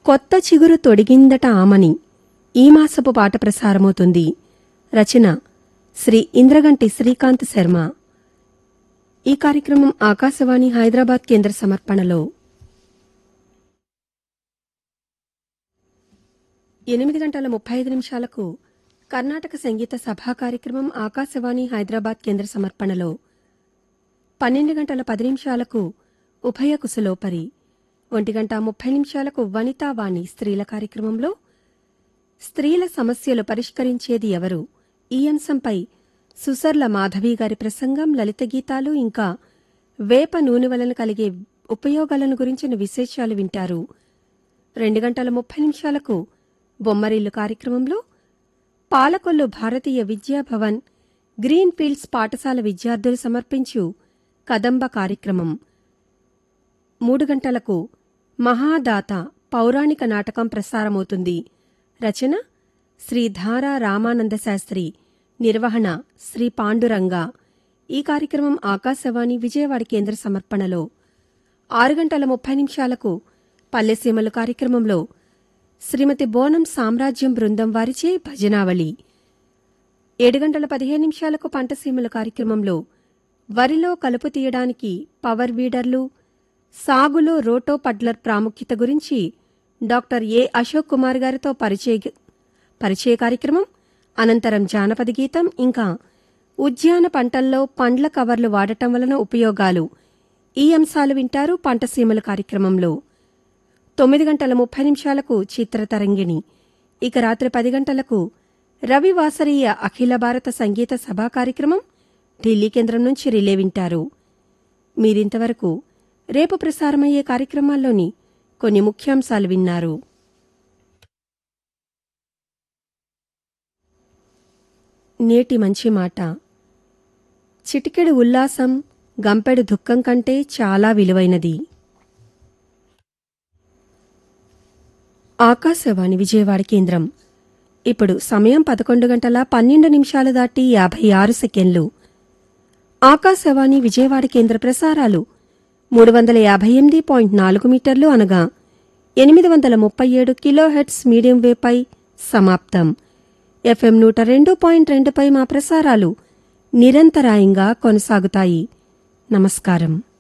కొత్త చిగురు తొడిగిందట ఆమని ఈ మాసపు పాట ప్రసారమవుతుంది రచన శ్రీ ఇంద్రగంటి శ్రీకాంత్ శర్మ ఈ కార్యక్రమం ఆకాశవాణి హైదరాబాద్ కేంద్ర సమర్పణలో ఎనిమిది గంటల ముప్పై ఐదు నిమిషాలకు కర్ణాటక సంగీత సభా కార్యక్రమం ఆకాశవాణి హైదరాబాద్ కేంద్ర సమర్పణలో పన్నెండు గంటల పది నిమిషాలకు ఉభయ కుశలోపరి ఒంటి గంట ముప్పై నిమిషాలకు వనితావాణి స్త్రీల కార్యక్రమంలో స్త్రీల సమస్యలు పరిష్కరించేది ఎవరు ఈ అంశంపై సుసర్ల మాధవి గారి ప్రసంగం లలిత గీతాలు ఇంకా వేప నూనె వలన కలిగే ఉపయోగాలను గురించిన విశేషాలు వింటారు రెండు గంటల ముప్పై నిమిషాలకు బొమ్మరిల్లు కార్యక్రమంలో పాలకొల్లు భారతీయ విద్యాభవన్ గ్రీన్ ఫీల్డ్స్ పాఠశాల విద్యార్థులు సమర్పించు కదంబ కార్యక్రమం మూడు గంటలకు మహాదాత పౌరాణిక నాటకం ప్రసారమవుతుంది రచన శ్రీ ధారా రామానంద శాస్త్రి నిర్వహణ శ్రీ పాండురంగ ఈ కార్యక్రమం ఆకాశవాణి విజయవాడ కేంద్ర సమర్పణలో ఆరు గంటల ముప్పై నిమిషాలకు పల్లెసీమలు కార్యక్రమంలో శ్రీమతి బోనం సామ్రాజ్యం బృందం వారిచే భజనావళి ఏడు గంటల పదిహేను నిమిషాలకు పంటసీమల కార్యక్రమంలో వరిలో కలుపు తీయడానికి పవర్ వీడర్లు సాగులో రోటో పడ్లర్ ప్రాముఖ్యత గురించి డాక్టర్ ఏ అశోక్ కుమార్ గారితో పరిచయ పరిచయ కార్యక్రమం అనంతరం జానపద గీతం ఇంకా ఉద్యాన పంటల్లో పండ్ల కవర్లు వాడటం వలన ఉపయోగాలు ఈ అంశాలు వింటారు పంటసీమల కార్యక్రమంలో తొమ్మిది గంటల ముప్పై నిమిషాలకు చిత్రతరంగిణి ఇక రాత్రి పది గంటలకు రవి వాసరీయ అఖిల భారత సంగీత సభా కార్యక్రమం ఢిల్లీ కేంద్రం నుంచి రిలే వింటారు మీరింతవరకు రేపు ప్రసారమయ్యే కార్యక్రమాల్లోని కొన్ని ముఖ్యాంశాలు విన్నారు నేటి మంచి మాట చిటికెడు ఉల్లాసం గంపెడు దుఃఖం కంటే చాలా విలువైనది ఆకాశవాణి విజయవాడ కేంద్రం ఇప్పుడు సమయం పదకొండు గంటల పన్నెండు నిమిషాలు దాటి యాభై ఆరు సెకండ్లు ఆకాశవాణి విజయవాడ కేంద్ర ప్రసారాలు మూడు వందల యాభై ఎనిమిది పాయింట్ నాలుగు మీటర్లు అనగా ఎనిమిది వందల ముప్పై ఏడు కిలోహెట్స్ మీడియం వేపై సమాప్తం ఎఫ్ఎం నూట రెండు పాయింట్ రెండుపై మా ప్రసారాలు నిరంతరాయంగా కొనసాగుతాయి నమస్కారం